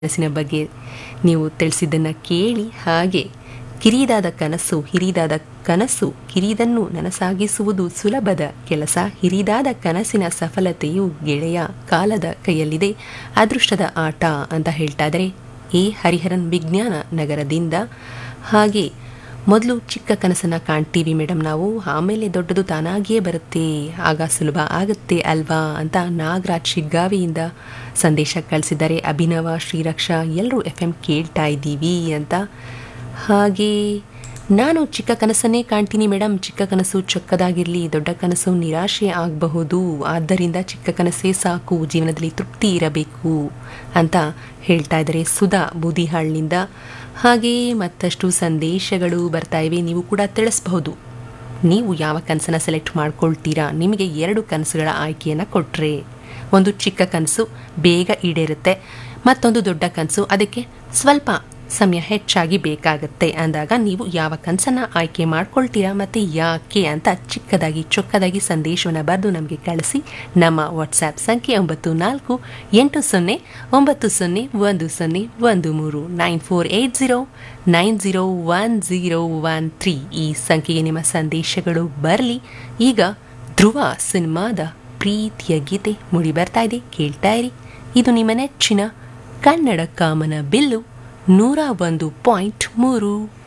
ಕನಸಿನ ಬಗ್ಗೆ ನೀವು ತಿಳಿಸಿದ್ದನ್ನು ಕೇಳಿ ಹಾಗೆ ಕಿರಿದಾದ ಕನಸು ಹಿರಿದಾದ ಕನಸು ಕಿರಿದನ್ನು ನನಸಾಗಿಸುವುದು ಸುಲಭದ ಕೆಲಸ ಹಿರಿದಾದ ಕನಸಿನ ಸಫಲತೆಯು ಗೆಳೆಯ ಕಾಲದ ಕೈಯಲ್ಲಿದೆ ಅದೃಷ್ಟದ ಆಟ ಅಂತ ಹೇಳ್ತಾ ಇದ್ದಾರೆ ಎ ಹರಿಹರನ್ ವಿಜ್ಞಾನ ನಗರದಿಂದ ಹಾಗೆ ಮೊದಲು ಚಿಕ್ಕ ಕನಸನ್ನು ಕಾಣ್ತೀವಿ ಮೇಡಮ್ ನಾವು ಆಮೇಲೆ ದೊಡ್ಡದು ತಾನಾಗಿಯೇ ಬರುತ್ತೆ ಆಗ ಸುಲಭ ಆಗುತ್ತೆ ಅಲ್ವಾ ಅಂತ ನಾಗರಾಜ್ ಶಿಗ್ಗಾವಿಯಿಂದ ಸಂದೇಶ ಕಳಿಸಿದ್ದಾರೆ ಅಭಿನವ ಶ್ರೀರಕ್ಷಾ ಎಲ್ಲರೂ ಎಫ್ ಎಂ ಕೇಳ್ತಾ ಇದ್ದೀವಿ ಅಂತ ಹಾಗೆ ನಾನು ಚಿಕ್ಕ ಕನಸನ್ನೇ ಕಾಣ್ತೀನಿ ಮೇಡಮ್ ಚಿಕ್ಕ ಕನಸು ಚೊಕ್ಕದಾಗಿರಲಿ ದೊಡ್ಡ ಕನಸು ನಿರಾಶೆ ಆಗಬಹುದು ಆದ್ದರಿಂದ ಚಿಕ್ಕ ಕನಸೇ ಸಾಕು ಜೀವನದಲ್ಲಿ ತೃಪ್ತಿ ಇರಬೇಕು ಅಂತ ಹೇಳ್ತಾ ಇದ್ದಾರೆ ಸುಧಾ ಬೂದಿಹಾಳ್ನಿಂದ ಹಾಗೆಯೇ ಮತ್ತಷ್ಟು ಸಂದೇಶಗಳು ಬರ್ತಾ ಇವೆ ನೀವು ಕೂಡ ತಿಳಿಸಬಹುದು ನೀವು ಯಾವ ಕನಸನ್ನು ಸೆಲೆಕ್ಟ್ ಮಾಡ್ಕೊಳ್ತೀರಾ ನಿಮಗೆ ಎರಡು ಕನಸುಗಳ ಆಯ್ಕೆಯನ್ನು ಕೊಟ್ಟರೆ ಒಂದು ಚಿಕ್ಕ ಕನಸು ಬೇಗ ಈಡೇರುತ್ತೆ ಮತ್ತೊಂದು ದೊಡ್ಡ ಕನಸು ಅದಕ್ಕೆ ಸ್ವಲ್ಪ ಸಮಯ ಹೆಚ್ಚಾಗಿ ಬೇಕಾಗುತ್ತೆ ಅಂದಾಗ ನೀವು ಯಾವ ಕನಸನ್ನು ಆಯ್ಕೆ ಮಾಡ್ಕೊಳ್ತೀರಾ ಮತ್ತು ಯಾಕೆ ಅಂತ ಚಿಕ್ಕದಾಗಿ ಚೊಕ್ಕದಾಗಿ ಸಂದೇಶವನ್ನು ಬರೆದು ನಮಗೆ ಕಳಿಸಿ ನಮ್ಮ ವಾಟ್ಸ್ಆ್ಯಪ್ ಸಂಖ್ಯೆ ಒಂಬತ್ತು ನಾಲ್ಕು ಎಂಟು ಸೊನ್ನೆ ಒಂಬತ್ತು ಸೊನ್ನೆ ಒಂದು ಸೊನ್ನೆ ಒಂದು ಮೂರು nine four eight zero nine zero one zero one three ಈ ಸಂಖ್ಯೆಗೆ ನಿಮ್ಮ ಸಂದೇಶಗಳು ಬರಲಿ ಈಗ ಧ್ರುವ ಸಿನಿಮಾದ ಪ್ರೀತಿಯ ಗೀತೆ ಮುಡಿ ಬರ್ತಾ ಇದೆ ಕೇಳ್ತಾ ಇರಿ ಇದು ನಿಮ್ಮ ನೆಚ್ಚಿನ ಕನ್ನಡ ಕಾಮನ ಬಿಲ್ಲು ನೂರ ಒಂದು ಪಾಯಿಂಟ್ ಮೂರು